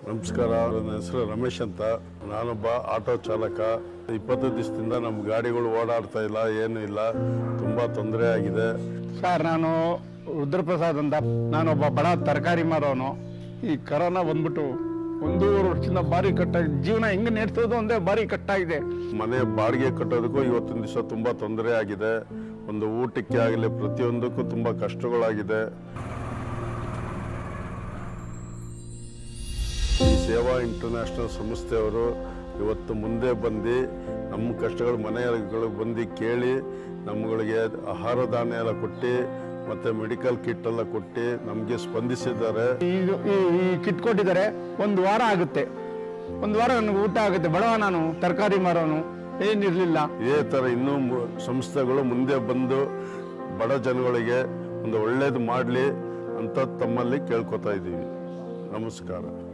ನಮಸ್ಕಾರ ನನ್ನ ಹೆಸರು ರಮೇಶ್ ಅಂತ ನಾನೊಬ್ಬ ಆಟೋ ಚಾಲಕ ಇಪ್ಪತ್ತು ದಿವಸದಿಂದ ನಮ್ಮ ಗಾಡಿಗಳು ಓಡಾಡ್ತಾ ಇಲ್ಲ ಏನೂ ಇಲ್ಲ ತುಂಬ ತೊಂದರೆ ಆಗಿದೆ ಸರ್ ನಾನು ರುದ್ರಪ್ರಸಾದ್ ಅಂತ ನಾನೊಬ್ಬ ಬಡ ತರಕಾರಿ ಮಾರೋನು ಈ ಕರೋನಾ ಬಂದ್ಬಿಟ್ಟು ಒಂದೂವರೆ ವರ್ಷದಿಂದ ಭಾರಿ ಕಟ್ಟಾಗಿದೆ ಜೀವನ ಹೆಂಗೆ ನೆಡ್ಸೋದು ಅಂದರೆ ಭಾರಿ ಕಟ್ಟಾಗಿದೆ ಮನೆ ಬಾಡಿಗೆ ಕಟ್ಟೋದಕ್ಕೂ ಇವತ್ತಿನ ದಿವಸ ತುಂಬ ತೊಂದರೆ ಆಗಿದೆ ಒಂದು ಊಟಕ್ಕೆ ಆಗಲಿ ಪ್ರತಿಯೊಂದಕ್ಕೂ ತುಂಬ ಕಷ್ಟಗಳಾಗಿದೆ ಈ ಸೇವಾ ಇಂಟರ್ನ್ಯಾಷನಲ್ ಸಂಸ್ಥೆಯವರು ಇವತ್ತು ಮುಂದೆ ಬಂದು ನಮ್ಮ ಕಷ್ಟಗಳು ಮನೆಗಳಿಗೆ ಬಂದು ಕೇಳಿ ನಮ್ಮಗಳಿಗೆ ಆಹಾರ ಧಾನ್ಯ ಎಲ್ಲ ಕೊಟ್ಟು ಮತ್ತು ಮೆಡಿಕಲ್ ಕಿಟ್ ಎಲ್ಲ ಕೊಟ್ಟು ನಮಗೆ ಸ್ಪಂದಿಸಿದ್ದಾರೆ ಇದು ಈ ಈ ಕಿಟ್ ಕೊಟ್ಟಿದ್ದಾರೆ ಒಂದು ವಾರ ಆಗುತ್ತೆ ಒಂದು ವಾರ ನನಗೆ ಊಟ ಆಗುತ್ತೆ ಬಡವ ನಾನು ತರಕಾರಿ ಮಾರೋನು ಏನಿರಲಿಲ್ಲ ಇದೇ ಥರ ಇನ್ನೂ ಮು- ಸಂಸ್ಥೆಗಳು ಮುಂದೆ ಬಂದು ಬಡ ಜನಗಳಿಗೆ ಒಂದು ಒಳ್ಳೇದು ಮಾಡಲಿ ಅಂತ ತಮ್ಮಲ್ಲಿ ಕೇಳ್ಕೊತಾ ಇದ್ದೀವಿ ನಮಸ್ಕಾರ